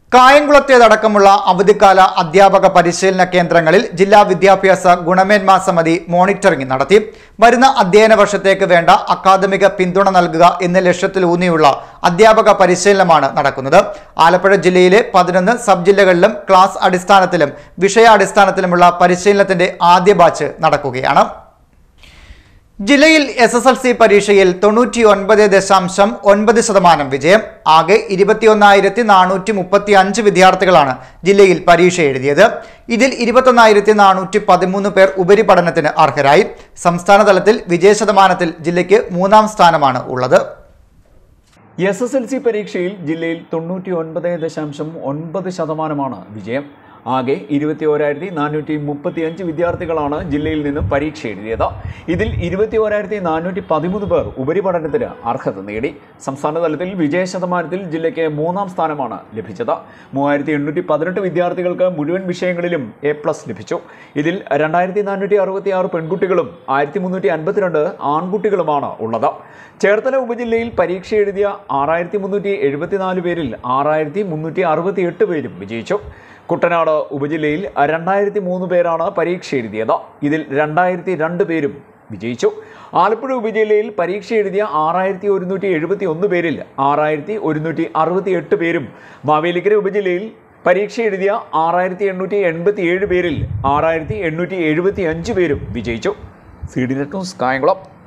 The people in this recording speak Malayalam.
കായംകുളത്തേതടക്കമുള്ള അവധിക്കാല അധ്യാപക പരിശീലന കേന്ദ്രങ്ങളിൽ ജില്ലാ വിദ്യാഭ്യാസ ഗുണമേന്മാ സമിതി മോണിറ്ററിംഗ് നടത്തി വരുന്ന അധ്യയന വർഷത്തേക്ക് വേണ്ട അക്കാദമിക പിന്തുണ നൽകുക എന്ന ലക്ഷ്യത്തിലൂന്നിയുള്ള അധ്യാപക പരിശീലനമാണ് നടക്കുന്നത് ആലപ്പുഴ ജില്ലയിലെ പതിനൊന്ന് സബ് ജില്ലകളിലും ക്ലാസ് അടിസ്ഥാനത്തിലും വിഷയാടിസ്ഥാനത്തിലുമുള്ള പരിശീലനത്തിന്റെ ആദ്യ ബാച്ച് നടക്കുകയാണ് ജില്ലയിൽ എസ് എസ് എൽ സി പരീക്ഷയിൽ തൊണ്ണൂറ്റി ഒൻപത് ദശാംശം ഒൻപത് ശതമാനം വിജയം ആകെ ഇരുപത്തിയൊന്നായിരത്തി നാനൂറ്റി മുപ്പത്തി അഞ്ച് വിദ്യാർത്ഥികളാണ് ജില്ലയിൽ പരീക്ഷ എഴുതിയത് ഇതിൽ ഇരുപത്തൊന്നായിരത്തി നാനൂറ്റി പതിമൂന്ന് പേർ ഉപരിപഠനത്തിന് അർഹരായി സംസ്ഥാന തലത്തിൽ വിജയ ശതമാനത്തിൽ ജില്ലയ്ക്ക് മൂന്നാം സ്ഥാനമാണ് ഉള്ളത് എസ് എസ് എൽ സി പരീക്ഷയിൽ ജില്ലയിൽ തൊണ്ണൂറ്റി ഒൻപത് ദശാംശം ഒൻപത് ശതമാനമാണ് വിജയം ആകെ ഇരുപത്തി ഓരായിരത്തി നാനൂറ്റി മുപ്പത്തി അഞ്ച് വിദ്യാർത്ഥികളാണ് ജില്ലയിൽ നിന്നും പരീക്ഷ എഴുതിയത് ഇതിൽ ഇരുപത്തി ഓരായിരത്തി നാനൂറ്റി പതിമൂന്ന് പേർ ഉപരിപഠനത്തിന് അർഹത നേടി സംസ്ഥാന തലത്തിൽ വിജയ ശതമാനത്തിൽ ജില്ലയ്ക്ക് മൂന്നാം സ്ഥാനമാണ് ലഭിച്ചത് മൂവായിരത്തി എണ്ണൂറ്റി പതിനെട്ട് വിദ്യാർത്ഥികൾക്ക് മുഴുവൻ വിഷയങ്ങളിലും എ പ്ലസ് ലഭിച്ചു ഇതിൽ രണ്ടായിരത്തി നാനൂറ്റി അറുപത്തി ആറ് പെൺകുട്ടികളും ആയിരത്തി മുന്നൂറ്റി അൻപത്തിരണ്ട് ആൺകുട്ടികളുമാണ് ഉള്ളത് ചേർത്തല ഉപജില്ലയിൽ പരീക്ഷ എഴുതിയ ആറായിരത്തി മുന്നൂറ്റി എഴുപത്തിനാല് പേരിൽ ആറായിരത്തി മുന്നൂറ്റി അറുപത്തി എട്ട് പേരും വിജയിച്ചു കുട്ടനാട് ഉപജില്ലയിൽ രണ്ടായിരത്തി മൂന്ന് പേരാണ് പരീക്ഷ എഴുതിയത് ഇതിൽ രണ്ടായിരത്തി രണ്ട് പേരും വിജയിച്ചു ആലപ്പുഴ ഉപജില്ലയിൽ പരീക്ഷ എഴുതിയ ആറായിരത്തി ഒരുന്നൂറ്റി എഴുപത്തി ഒന്ന് പേരിൽ ആറായിരത്തി ഒരുന്നൂറ്റി അറുപത്തി എട്ട് പേരും മാവേലിക്കര ഉപജില്ലയിൽ പരീക്ഷ എഴുതിയ ആറായിരത്തി എണ്ണൂറ്റി എൺപത്തി ഏഴ് പേരിൽ ആറായിരത്തി എണ്ണൂറ്റി എഴുപത്തി അഞ്ച് പേരും വിജയിച്ചു C D net news Kayamkulam